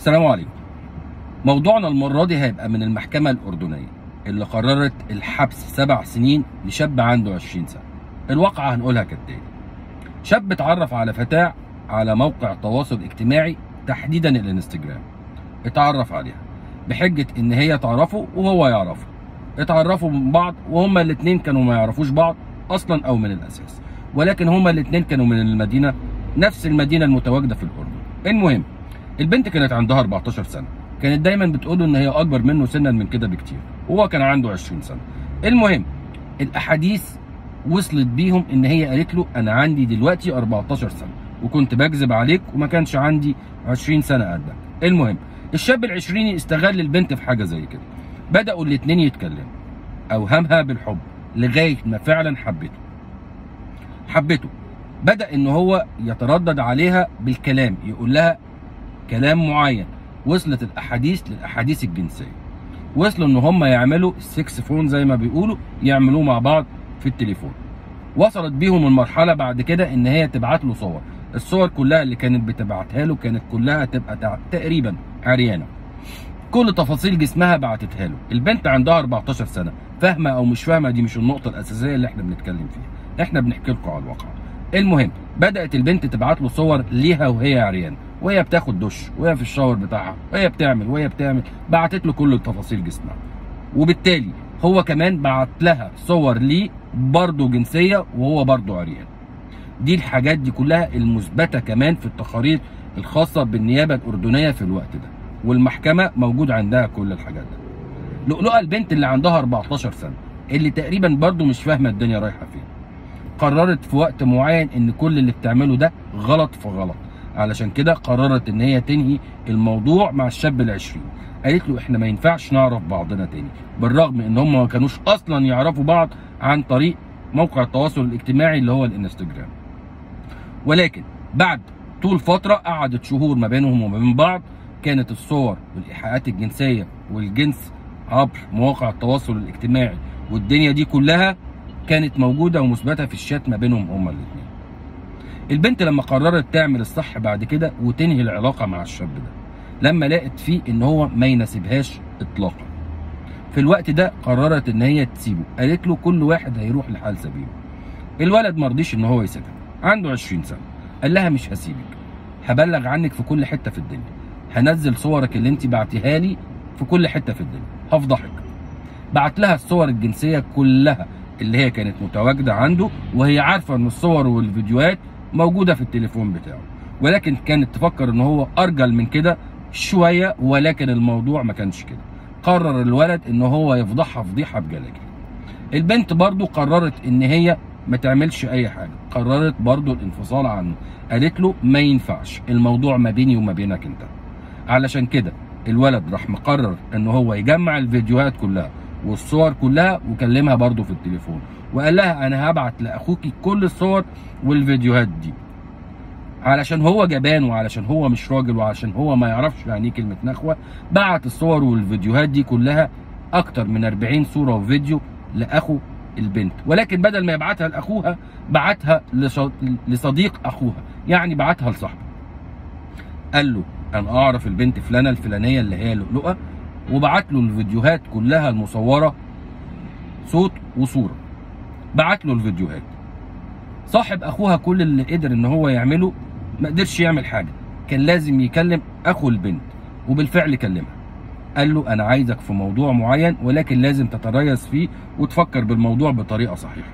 السلام عليكم موضوعنا المرة دي هيبقى من المحكمة الأردنية اللي قررت الحبس سبع سنين لشاب عنده 20 سنة الواقعة هنقولها كالتالي شاب اتعرف على فتاة على موقع تواصل اجتماعي تحديدا الانستجرام اتعرف عليها بحجة ان هي تعرفه وهو يعرفه اتعرفوا من بعض وهما الاتنين كانوا ما يعرفوش بعض اصلا او من الاساس ولكن هما الاتنين كانوا من المدينة نفس المدينة المتواجدة في الاردن المهم البنت كانت عندها 14 سنة كانت دايما بتقول ان هي اكبر منه سنا من كده بكتير وهو كان عنده 20 سنة المهم الاحاديث وصلت بيهم ان هي قالت له انا عندي دلوقتي 14 سنة وكنت بكذب عليك وما كانش عندي 20 سنة قدك المهم الشاب العشريني استغل البنت في حاجة زي كده بدأوا الاتنين يتكلموا أوهمها بالحب لغاية ما فعلا حبته حبته بدأ إن هو يتردد عليها بالكلام يقول لها كلام معين وصلت الأحاديث للأحاديث الجنسية وصلوا إن هم يعملوا السكس فون زي ما بيقولوا يعملوه مع بعض في التليفون وصلت بيهم المرحلة بعد كده إن هي تبعت له صور الصور كلها اللي كانت بتبعتها له كانت كلها تبقى تع- تقريبا عريانة كل تفاصيل جسمها بعتتها له البنت عندها 14 سنه فاهمه او مش فاهمه دي مش النقطه الاساسيه اللي احنا بنتكلم فيها احنا بنحكي لكم على الواقع المهم بدات البنت تبعت له صور ليها وهي عريانه وهي بتاخد دش وهي في الشاور بتاعها وهي بتعمل وهي بتعمل بعتت له كل تفاصيل جسمها وبالتالي هو كمان بعت لها صور ليه برضه جنسيه وهو برضه عريان دي الحاجات دي كلها المثبته كمان في التقارير الخاصه بالنيابه الاردنيه في الوقت ده والمحكمه موجود عندها كل الحاجات دي لؤلؤه البنت اللي عندها 14 سنه اللي تقريبا برضو مش فاهمه الدنيا رايحه فين قررت في وقت معين ان كل اللي بتعمله ده غلط في غلط علشان كده قررت ان هي تنهي الموضوع مع الشاب العشرين قالت له احنا ما ينفعش نعرف بعضنا تاني بالرغم ان هم ما كانوش اصلا يعرفوا بعض عن طريق موقع التواصل الاجتماعي اللي هو الانستجرام ولكن بعد طول فترة قعدت شهور ما بينهم وما بين بعض كانت الصور والإيحاءات الجنسية والجنس عبر مواقع التواصل الاجتماعي والدنيا دي كلها كانت موجودة ومثبتة في الشات ما بينهم هما الاتنين البنت لما قررت تعمل الصح بعد كده وتنهي العلاقة مع الشاب ده لما لقت فيه ان هو ما يناسبهاش اطلاقا في الوقت ده قررت ان هي تسيبه قالت له كل واحد هيروح لحال سبيله الولد مرضيش ان هو يسيبها عنده 20 سنة قال لها مش هسيبك هبلغ عنك في كل حتة في الدنيا هنزل صورك اللي انت بعتيها لي في كل حتة في الدنيا هفضحك بعت لها الصور الجنسية كلها اللي هي كانت متواجدة عنده وهي عارفة ان الصور والفيديوهات موجودة في التليفون بتاعه ولكن كانت تفكر ان هو ارجل من كده شوية ولكن الموضوع ما كانش كده قرر الولد ان هو يفضحها فضيحة بجلاجل البنت برضو قررت ان هي ما تعملش اي حاجه قررت برضو الانفصال عنه قالت له ما ينفعش الموضوع ما بيني وما بينك انت علشان كده الولد راح مقرر ان هو يجمع الفيديوهات كلها والصور كلها وكلمها برضو في التليفون وقال لها انا هبعت لاخوكي كل الصور والفيديوهات دي علشان هو جبان وعلشان هو مش راجل وعلشان هو ما يعرفش يعني ايه كلمه نخوه بعت الصور والفيديوهات دي كلها اكتر من 40 صوره وفيديو لاخو البنت ولكن بدل ما يبعتها لاخوها بعتها لص- لصديق اخوها يعني بعتها لصاحبه قال له انا اعرف البنت فلانه الفلانيه اللي هي لؤلؤه وبعت له الفيديوهات كلها المصوره صوت وصوره بعت له الفيديوهات صاحب اخوها كل اللي قدر ان هو يعمله ما قدرش يعمل حاجه كان لازم يكلم اخو البنت وبالفعل كلمها قال له انا عايزك في موضوع معين ولكن لازم تتريث فيه وتفكر بالموضوع بطريقه صحيحه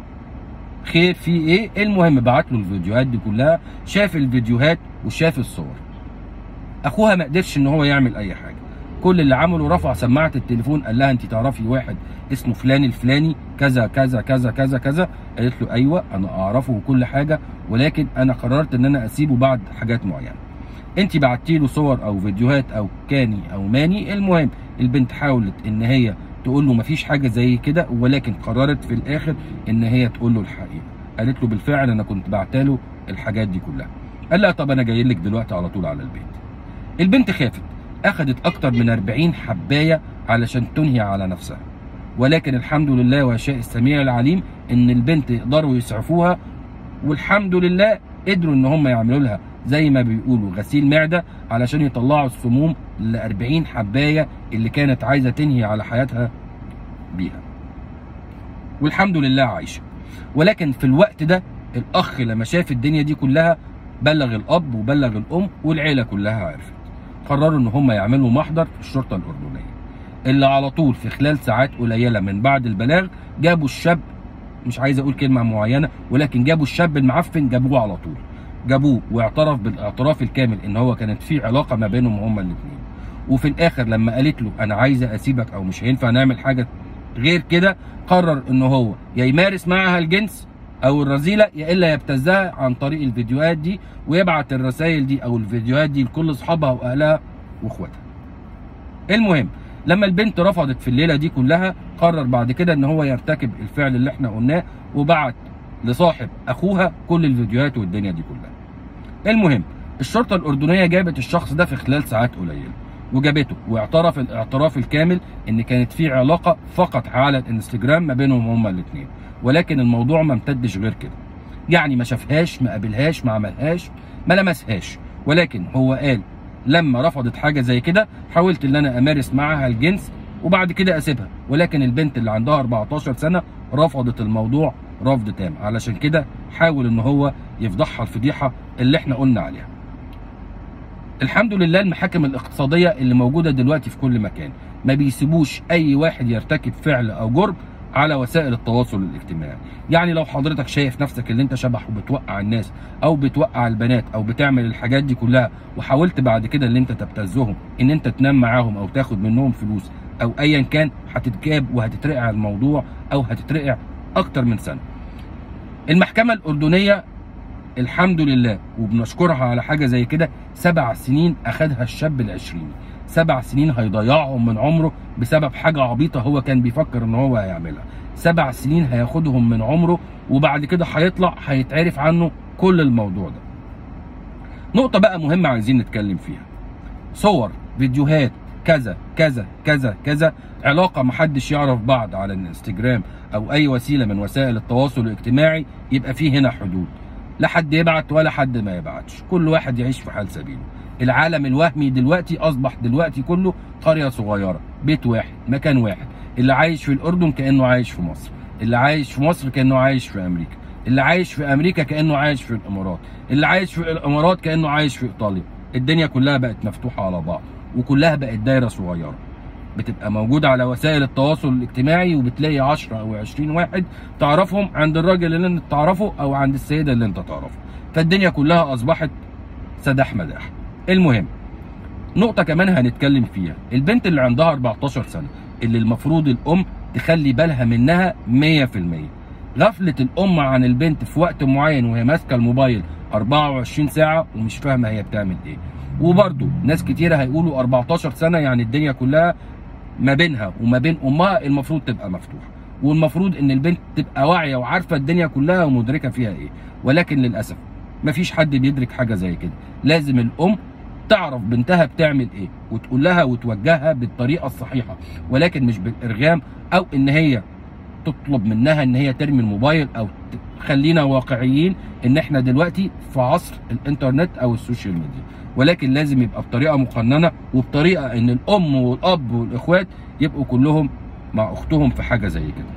خير في ايه المهم بعت له الفيديوهات دي كلها شاف الفيديوهات وشاف الصور اخوها ما قدرش ان هو يعمل اي حاجه كل اللي عمله رفع سماعه التليفون قال لها انت تعرفي واحد اسمه فلان الفلاني كذا كذا كذا كذا كذا قالت له ايوه انا اعرفه وكل حاجه ولكن انا قررت ان انا اسيبه بعد حاجات معينه انت بعتي له صور او فيديوهات او كاني او ماني المهم البنت حاولت ان هي تقول له مفيش حاجه زي كده ولكن قررت في الاخر ان هي تقول له الحقيقه قالت له بالفعل انا كنت بعتله الحاجات دي كلها قال لها طب انا جاي لك دلوقتي على طول على البيت البنت خافت اخذت اكتر من 40 حبايه علشان تنهي على نفسها ولكن الحمد لله وشاء السميع العليم ان البنت يقدروا يسعفوها والحمد لله قدروا ان هم يعملوا لها زي ما بيقولوا غسيل معده علشان يطلعوا السموم ل 40 حبايه اللي كانت عايزه تنهي على حياتها بيها والحمد لله عايشه ولكن في الوقت ده الاخ لما شاف الدنيا دي كلها بلغ الاب وبلغ الام والعيله كلها عرفت قرروا ان هم يعملوا محضر في الشرطه الاردنيه اللي على طول في خلال ساعات قليله من بعد البلاغ جابوا الشاب مش عايز اقول كلمه معينه ولكن جابوا الشاب المعفن جابوه على طول جابوه واعترف بالاعتراف الكامل ان هو كانت في علاقه ما بينهم هما الاثنين وفي الاخر لما قالت له انا عايزه اسيبك او مش هينفع نعمل حاجه غير كده قرر ان هو يا يمارس معها الجنس او الرذيله يا الا يبتزها عن طريق الفيديوهات دي ويبعت الرسائل دي او الفيديوهات دي لكل اصحابها واهلها واخواتها المهم لما البنت رفضت في الليله دي كلها قرر بعد كده ان هو يرتكب الفعل اللي احنا قلناه وبعت لصاحب اخوها كل الفيديوهات والدنيا دي كلها المهم الشرطه الاردنيه جابت الشخص ده في خلال ساعات قليله وجابته واعترف الاعتراف الكامل ان كانت في علاقه فقط على الانستجرام ما بينهم هما الاثنين ولكن الموضوع ما امتدش غير كده يعني ما شافهاش ما قابلهاش ما عملهاش ما لمسهاش ولكن هو قال لما رفضت حاجه زي كده حاولت ان انا امارس معاها الجنس وبعد كده اسيبها ولكن البنت اللي عندها 14 سنه رفضت الموضوع رفض تام علشان كده حاول ان هو يفضحها الفضيحه اللي احنا قلنا عليها الحمد لله المحاكم الاقتصاديه اللي موجوده دلوقتي في كل مكان ما بيسيبوش اي واحد يرتكب فعل او جرم على وسائل التواصل الاجتماعي يعني لو حضرتك شايف نفسك اللي انت شبح وبتوقع الناس او بتوقع البنات او بتعمل الحاجات دي كلها وحاولت بعد كده اللي انت تبتزهم ان انت تنام معاهم او تاخد منهم فلوس او ايا كان هتتجاب وهتترقع الموضوع او هتترقع اكتر من سنه المحكمه الاردنيه الحمد لله وبنشكرها على حاجه زي كده سبع سنين اخدها الشاب العشريني سبع سنين هيضيعهم من عمره بسبب حاجه عبيطه هو كان بيفكر ان هو هيعملها سبع سنين هياخدهم من عمره وبعد كده هيطلع هيتعرف عنه كل الموضوع ده نقطه بقى مهمه عايزين نتكلم فيها صور فيديوهات كذا كذا كذا كذا علاقه محدش يعرف بعض على الانستجرام او اي وسيله من وسائل التواصل الاجتماعي يبقى فيه هنا حدود لا حد يبعت ولا حد ما يبعتش كل واحد يعيش في حال سبيله العالم الوهمي دلوقتي اصبح دلوقتي كله قريه صغيره بيت واحد مكان واحد اللي عايش في الاردن كانه عايش في مصر اللي عايش في مصر كانه عايش في امريكا اللي عايش في امريكا كانه عايش في الامارات اللي عايش في الامارات كانه عايش في ايطاليا الدنيا كلها بقت مفتوحه على بعض وكلها بقت دايره صغيره بتبقى موجودة على وسائل التواصل الاجتماعي وبتلاقي 10 او 20 واحد تعرفهم عند الراجل اللي انت تعرفه او عند السيدة اللي انت تعرفها فالدنيا كلها اصبحت سداح مداح المهم نقطة كمان هنتكلم فيها البنت اللي عندها 14 سنة اللي المفروض الام تخلي بالها منها 100% غفلة الام عن البنت في وقت معين وهي ماسكة الموبايل 24 ساعة ومش فاهمة هي بتعمل ايه وبرده ناس كتيرة هيقولوا 14 سنة يعني الدنيا كلها ما بينها وما بين امها المفروض تبقى مفتوحه والمفروض ان البنت تبقى واعيه وعارفه الدنيا كلها ومدركه فيها ايه ولكن للاسف مفيش حد بيدرك حاجه زي كده لازم الام تعرف بنتها بتعمل ايه وتقول لها وتوجهها بالطريقه الصحيحه ولكن مش بالارغام او ان هي تطلب منها ان هي ترمي الموبايل او خلينا واقعيين ان احنا دلوقتي في عصر الانترنت او السوشيال ميديا ولكن لازم يبقى بطريقه مقننه وبطريقه ان الام والاب والاخوات يبقوا كلهم مع اختهم في حاجه زي كده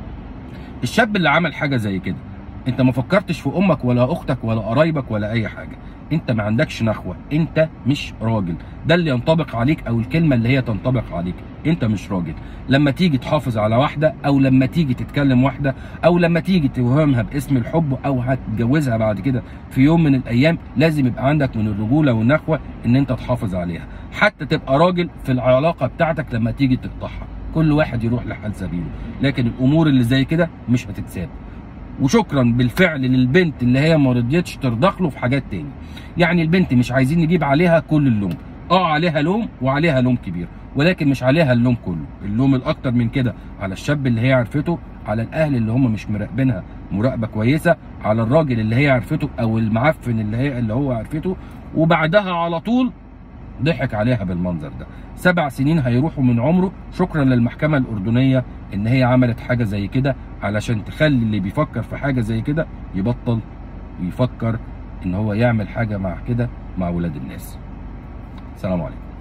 الشاب اللي عمل حاجه زي كده انت ما فكرتش في امك ولا اختك ولا قرايبك ولا اي حاجه انت ما عندكش نخوه انت مش راجل ده اللي ينطبق عليك او الكلمه اللي هي تنطبق عليك انت مش راجل لما تيجي تحافظ على واحده او لما تيجي تتكلم واحده او لما تيجي توهمها باسم الحب او هتتجوزها بعد كده في يوم من الايام لازم يبقى عندك من الرجوله والنخوه ان انت تحافظ عليها حتى تبقى راجل في العلاقه بتاعتك لما تيجي تقطعها كل واحد يروح لحال سبيله لكن الامور اللي زي كده مش هتتساب وشكرا بالفعل للبنت اللي هي ما رضيتش ترضخ له في حاجات تاني يعني البنت مش عايزين نجيب عليها كل اللوم اه عليها لوم وعليها لوم كبير ولكن مش عليها اللوم كله اللوم الاكتر من كده على الشاب اللي هي عرفته على الاهل اللي هم مش مراقبينها مراقبه كويسه على الراجل اللي هي عرفته او المعفن اللي هي اللي هو عرفته وبعدها على طول ضحك عليها بالمنظر ده سبع سنين هيروحوا من عمره شكرا للمحكمة الأردنية إن هي عملت حاجة زي كده علشان تخلي اللي بيفكر في حاجة زي كده يبطل يفكر ان هو يعمل حاجه مع كده مع ولاد الناس سلام عليكم